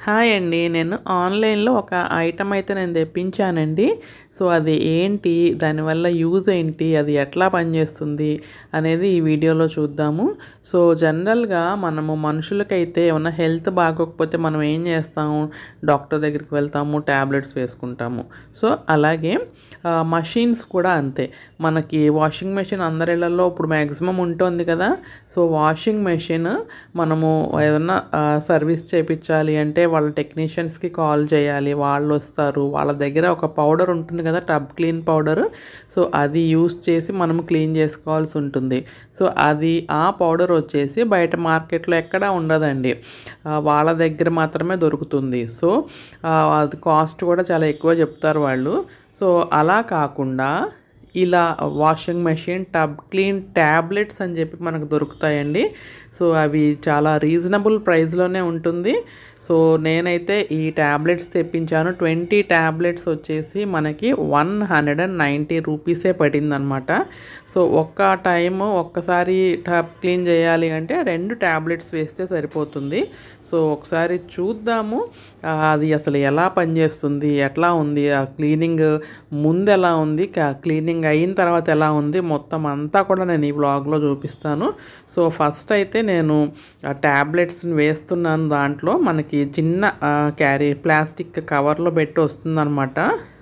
hi అండి నేను ఆన్లైన్లో ఒక ఐటమ్ అయితే నేను తెప్పించానండి సో అది ఏంటి దానివల్ల యూజ్ ఏంటి అది ఎట్లా పనిచేస్తుంది అనేది ఈ వీడియోలో చూద్దాము సో జనరల్గా మనము మనుషులకైతే ఏమన్నా హెల్త్ బాగోకపోతే మనం ఏం చేస్తాము డాక్టర్ దగ్గరికి వెళ్తాము ట్యాబ్లెట్స్ వేసుకుంటాము సో అలాగే మషిన్స్ కూడా అంతే మనకి వాషింగ్ మెషిన్ అందరిళ్ళల్లో ఇప్పుడు మ్యాక్సిమం ఉంటుంది కదా సో వాషింగ్ మెషిన్ మనము ఏదన్నా సర్వీస్ చేయించాలి అంటే వాళ్ళ టెక్నీషియన్స్కి కాల్ చేయాలి వాళ్ళు వస్తారు వాళ్ళ దగ్గర ఒక పౌడర్ ఉంటుంది కదా టబ్ క్లీన్ పౌడర్ సో అది యూస్ చేసి మనం క్లీన్ చేసుకోవాల్సి ఉంటుంది సో అది ఆ పౌడర్ వచ్చేసి బయట మార్కెట్లో ఎక్కడా ఉండదండి ఆ, వాళ్ళ దగ్గర మాత్రమే దొరుకుతుంది సో ఆ, అది కాస్ట్ కూడా చాలా ఎక్కువ చెప్తారు వాళ్ళు సో అలా కాకుండా ఇలా washing machine tub clean tablets అని చెప్పి మనకు దొరుకుతాయండి సో అవి చాలా రీజనబుల్ ప్రైస్లోనే ఉంటుంది సో నేనైతే ఈ ట్యాబ్లెట్స్ తెప్పించాను ట్వంటీ ట్యాబ్లెట్స్ వచ్చేసి మనకి వన్ హండ్రెడ్ అండ్ నైంటీ రూపీసే పడిందనమాట సో ఒక్క టైం ఒక్కసారి టబ్ క్లీన్ చేయాలి అంటే రెండు ట్యాబ్లెట్స్ వేస్తే సరిపోతుంది సో ఒకసారి చూద్దాము ఆ, అది అసలు ఎలా పనిచేస్తుంది ఎట్లా ఉంది ఆ క్లీనింగ్ ముందు ఎలా ఉంది కా- క్లీనింగ్ అయిన తర్వాత ఎలా ఉంది మొత్తం అంతా కూడా నేను ఈ బ్లాగ్లో చూపిస్తాను సో ఫస్ట్ అయితే నేను ఆ ట్యాబ్లెట్స్ని వేస్తున్నాను దాంట్లో మనకి చిన్న ఆ, క్యారీ ప్లాస్టిక్ కవర్లో పెట్టి వస్తుందన్నమాట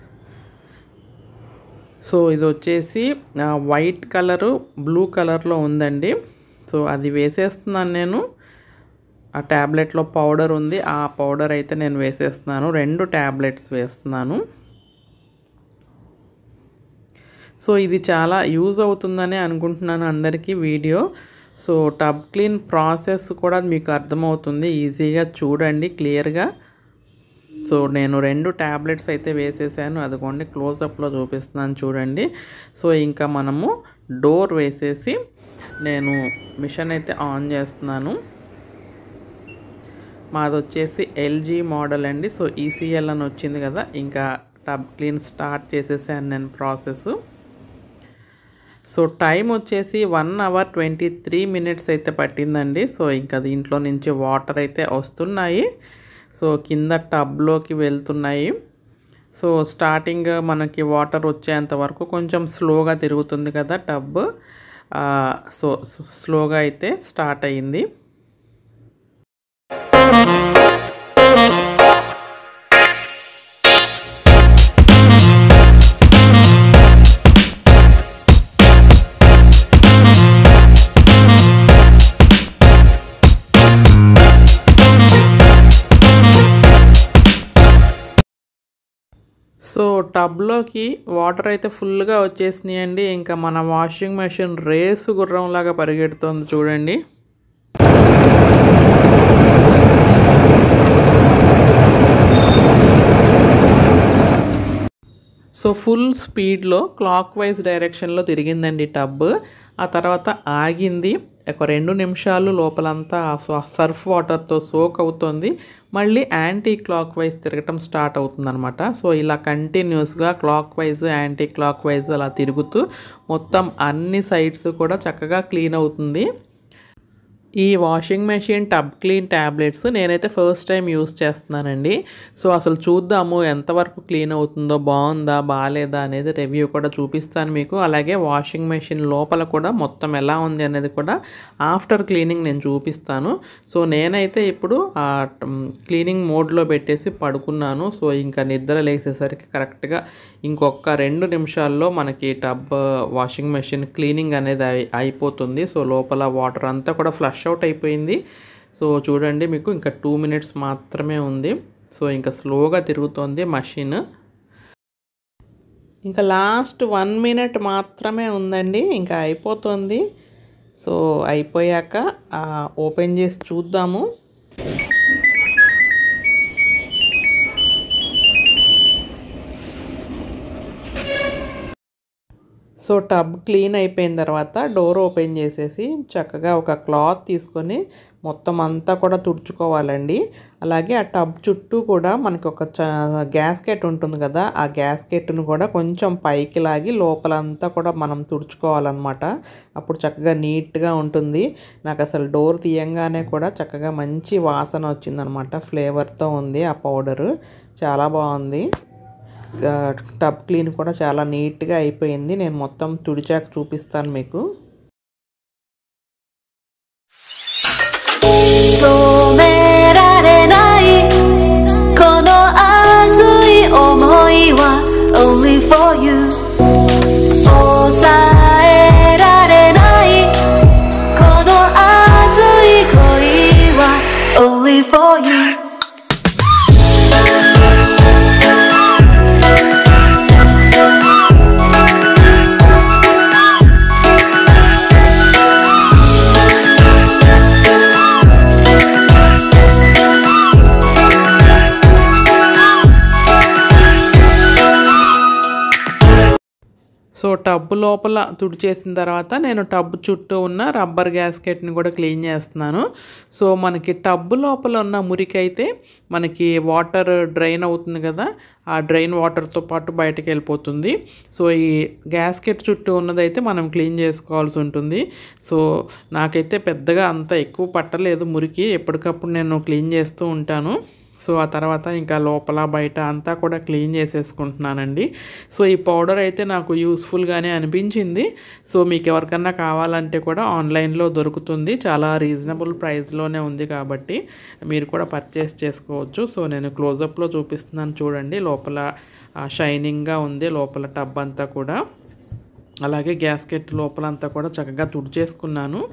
సో ఇది వచ్చేసి ఆ, వైట్ కలరు బ్లూ కలర్లో ఉందండి సో అది వేసేస్తున్నాను నేను ఆ ట్యాబ్లెట్లో పౌడర్ ఉంది ఆ పౌడర్ అయితే నేను వేసేస్తున్నాను రెండు ట్యాబ్లెట్స్ వేస్తున్నాను సో ఇది చాలా యూజ్ అవుతుందని అనుకుంటున్నాను అందరికీ video so tub clean process కూడా మీకు అర్థమవుతుంది ఈజీగా చూడండి క్లియర్గా సో నేను రెండు ట్యాబ్లెట్స్ అయితే వేసేసాను అదిగోండి క్లోజప్లో చూపిస్తున్నాను చూడండి సో ఇంకా మనము డోర్ వేసేసి నేను మిషన్ అయితే ఆన్ చేస్తున్నాను మాది వచ్చేసి ఎల్జీ మోడల్ అండి సో ఈసీఎల్ అని వచ్చింది కదా ఇంకా టబ్ క్లీన్ స్టార్ట్ చేసేసాను నేను ప్రాసెస్ సో టైం వచ్చేసి one hour twenty three minutes అయితే పట్టిందండి సో ఇంకా దీంట్లో నుంచి వాటర్ అయితే వస్తున్నాయి సో కింద టబ్లోకి వెళ్తున్నాయి సో స్టార్టింగ్ మనకి వాటర్ వచ్చేంత వరకు కొంచెం స్లోగా తిరుగుతుంది కదా టబ్ ఆ, సో స్లోగా అయితే స్టార్ట్ అయ్యింది సో టబ్లోకి వాటర్ అయితే ఫుల్గా వచ్చేసినాయండి ఇంకా మన వాషింగ్ మెషిన్ రేసు గుర్రంలాగా పరిగెడుతోంది చూడండి సో ఫుల్ స్పీడ్లో క్లాక్ వైజ్ డైరెక్షన్లో తిరిగిందండి టబ్ ఆ తర్వాత ఆగింది ఒక రెండు నిమిషాలు లోపలంతా ఆ స్వ- సర్ఫ్ వాటర్తో సోక్ అవుతుంది మళ్ళీ యాంటీ క్లాక్ వైజ్ తిరగటం స్టార్ట్ అవుతుందన్నమాట సో ఇలా కంటిన్యూస్గా clockwise anti clockwise అలా తిరుగుతూ మొత్తం అన్ని సైడ్స్ కూడా చక్కగా క్లీన్ అవుతుంది ఈ washing machine tub clean tablets నేనైతే ఫస్ట్ టైం యూస్ చేస్తున్నానండి సో అసలు చూద్దాము ఎంతవరకు క్లీన్ అవుతుందో బాగుందా బాగాలేదా అనేది రివ్యూ కూడా చూపిస్తాను మీకు అలాగే వాషింగ్ మెషిన్ లోపల కూడా మొత్తం ఎలా ఉంది అనేది కూడా ఆఫ్టర్ క్లీనింగ్ నేను చూపిస్తాను సో నేనైతే ఇప్పుడు ఆ క్లీనింగ్ మోడ్లో పెట్టేసి పడుకున్నాను సో ఇంకా నిద్ర లేసేసరికి కరెక్ట్గా ఇంకొక రెండు నిమిషాల్లో మనకి టబ్ వాషింగ్ మెషిన్ క్లీనింగ్ అనేది అయి- అయిపోతుంది సో లోపల వాటర్ అంతా కూడా ఫ్లష్ అవుట్ అయిపోయింది సో చూడండి మీకు ఇంకా టూ మినిట్స్ మాత్రమే ఉంది సో ఇంకా స్లోగా తిరుగుతోంది మషిన్ ఇంకా లాస్ట్ వన్ మినిట్ మాత్రమే ఉందండి ఇంకా అయిపోతుంది సో అయిపోయాక ఆ, ఓపెన్ చేసి చూద్దాము సో సో టబ్ క్లీన్ అయిపోయిన తర్వాత డోర్ ఓపెన్ చేసేసి చక్కగా ఒక క్లాత్ తీసుకొని మొత్తం అంతా కూడా తుడుచుకోవాలండి అలాగే ఆ టబ్ చుట్టూ కూడా మనకి ఒక చ గ్యాస్కెట్ ఉంటుంది కదా ఆ గ్యాస్కెట్ను కూడా కొంచెం పైకి లాగి లోపలంతా కూడా మనం తుడుచుకోవాలన్నమాట అప్పుడు చక్కగా నీట్గా ఉంటుంది నాకు అసలు డోర్ తీయంగానే కూడా చక్కగా మంచి వాసన వచ్చిందనమాట ఫ్లేవర్తో ఉంది ఆ పౌడరు చాలా బాగుంది ఆ, టబ్ క్లీన్ కూడా చాలా నీట్గా అయిపోయింది నేను మొత్తం తుడిచాక చూపిస్తాను మీకు 止められないこの熱い想いは Only for you 抑えられないこの熱い恋は Only for you so tub లోపల తుడిచేసిన తర్వాత నేను టబ్ చుట్టూ ఉన్న రబ్బర్ గ్యాస్కెట్ని కూడా క్లీన్ చేస్తున్నాను సో మనకి టబ్ లోపల ఉన్న మురికి అయితే మనకి వాటర్ డ్రైన్ అవుతుంది కదా ఆ డ్రైన్ వాటర్తో పాటు బయటకు వెళ్ళిపోతుంది సో ఈ గ్యాస్కెట్ చుట్టూ ఉన్నదైతే మనం క్లీన్ చేసుకోవాల్సి ఉంటుంది సో నాకైతే పెద్దగా అంత ఎక్కువ పట్టలేదు మురికి ఎప్పటికప్పుడు నేను క్లీన్ చేస్తూ ఉంటాను సో ఆ తర్వాత ఇంకా లోపల బయట అంతా కూడా క్లీన్ చేసేసుకుంటున్నానండి సో ఈ పౌడర్ అయితే నాకు యూస్ఫుల్గానే అనిపించింది సో మీకు ఎవరికన్నా కావాలంటే కూడా ఆన్లైన్లో దొరుకుతుంది చాలా రీజనబుల్ ప్రైస్లోనే ఉంది కాబట్టి మీరు కూడా పర్చేస్ చేసుకోవచ్చు సో నేను క్లోజప్లో చూపిస్తున్నాను చూడండి లోపల షైనింగ్గా ఉంది లోపల టబ్ అంతా కూడా అలాగే గ్యాస్కెట్ లోపలంతా కూడా చక్కగా తుడిచేసుకున్నాను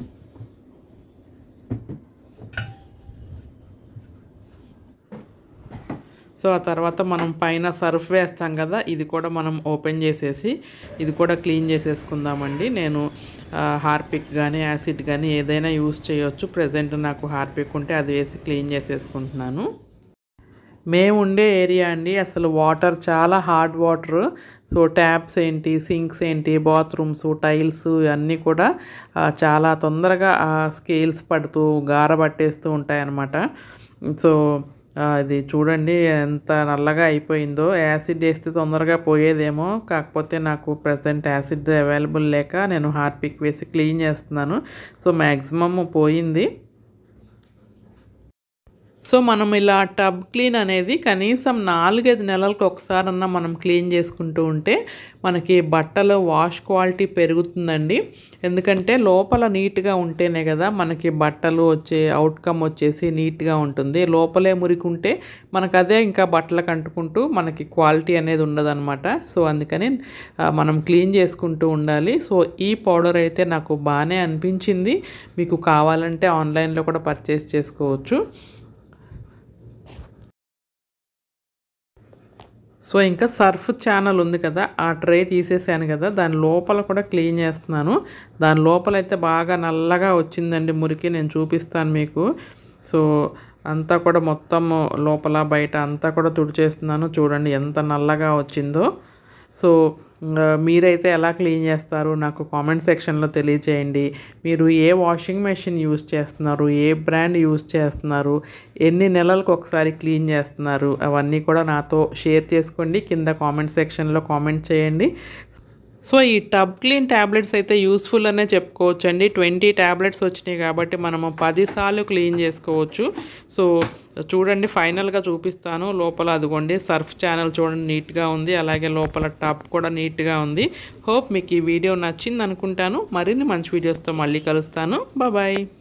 సో ఆ తర్వాత మనం పైన సర్ఫ్ వేస్తాం కదా ఇది కూడా మనం ఓపెన్ చేసేసి ఇది కూడా క్లీన్ చేసేసుకుందామండి నేను ఆ, హార్పిక్ కానీ యాసిడ్ కానీ ఏదైనా యూస్ చేయొచ్చు ప్రజెంట్ నాకు హార్పిక్ ఉంటే అది వేసి క్లీన్ చేసేసుకుంటున్నాను మేము ఉండే ఏరియా అండి అసలు వాటర్ చాలా హార్డ్ వాటర్ సో ట్యాప్స్ ఏంటి సింక్స్ ఏంటి బాత్రూమ్స్ టైల్స్ ఇవన్నీ కూడా ఆ, చాలా తొందరగా స్కేల్స్ పడుతూ గార పట్టేస్తూ ఉంటాయన్నమాట సో ఆ, ఇది చూడండి ఎంత నల్లగా అయిపోయిందో యాసిడ్ వేస్తే తొందరగా పోయేదేమో కాకపోతే నాకు ప్రజెంట్ యాసిడ్ అవైలబుల్ లేక నేను హార్పిక్ వేసి క్లీన్ చేస్తున్నాను సో మ్యాక్సిమమ్ పోయింది సో మనం ఇలా టబ్ క్లీన్ అనేది కనీసం నాలుగైదు నెలలకు ఒకసారన్నా మనం క్లీన్ చేసుకుంటూ ఉంటే మనకి బట్టలు వాష్ క్వాలిటీ పెరుగుతుందండి ఎందుకంటే లోపల నీట్గా ఉంటేనే కదా మనకి బట్టలు వచ్చే అవుట్కమ్ వచ్చేసి నీట్గా ఉంటుంది లోపలే మురికుంటే మనకు అదే ఇంకా బట్టలకు అంటుకుంటూ మనకి క్వాలిటీ అనేది ఉండదన్నమాట సో అందుకని ఆ, మనం క్లీన్ చేసుకుంటూ ఉండాలి సో ఈ పౌడర్ అయితే నాకు బాగానే అనిపించింది మీకు కావాలంటే ఆన్లైన్లో కూడా పర్చేస్ చేసుకోవచ్చు సో ఇంకా సర్ఫ్ ఛానల్ ఉంది కదా ఆ ట్రే తీసేసాను కదా దాని లోపల కూడా క్లీన్ చేస్తున్నాను దాని లోపల అయితే బాగా నల్లగా వచ్చిందండి మురికి నేను చూపిస్తాను మీకు సో అంతా కూడా మొత్తం లోపల బయట అంతా కూడా తుడిచేస్తున్నాను చూడండి ఎంత నల్లగా వచ్చిందో సో ఆ, మీరైతే ఎలా క్లీన్ చేస్తారు నాకు కామెంట్ సెక్షన్లో తెలియచేయండి మీరు ఏ వాషింగ్ మెషిన్ యూస్ చేస్తున్నారు ఏ బ్రాండ్ యూస్ చేస్తున్నారు ఎన్ని నెలలకు ఒకసారి క్లీన్ చేస్తున్నారు అవన్నీ కూడా నాతో షేర్ చేసుకోండి కింద కామెంట్ సెక్షన్లో కామెంట్ చేయండి సో ఈ టబ్ క్లీన్ ట్యాబ్లెట్స్ అయితే యూస్ఫుల్ అనే చెప్పుకోవచ్చు అండి ట్వంటీ ట్యాబ్లెట్స్ వచ్చినాయి కాబట్టి మనము పదిసార్లు క్లీన్ చేసుకోవచ్చు సో చూడండి ఫైనల్గా చూపిస్తాను లోపల అదిగోండి సర్ఫ్ ఛానల్ చూడండి నీట్గా ఉంది అలాగే లోపల టబ్ కూడా నీట్గా ఉంది హోప్ మీకు ఈ వీడియో నచ్చింది అనుకుంటాను మరిన్ని మంచి వీడియోస్తో మళ్ళీ కలుస్తాను బాయ్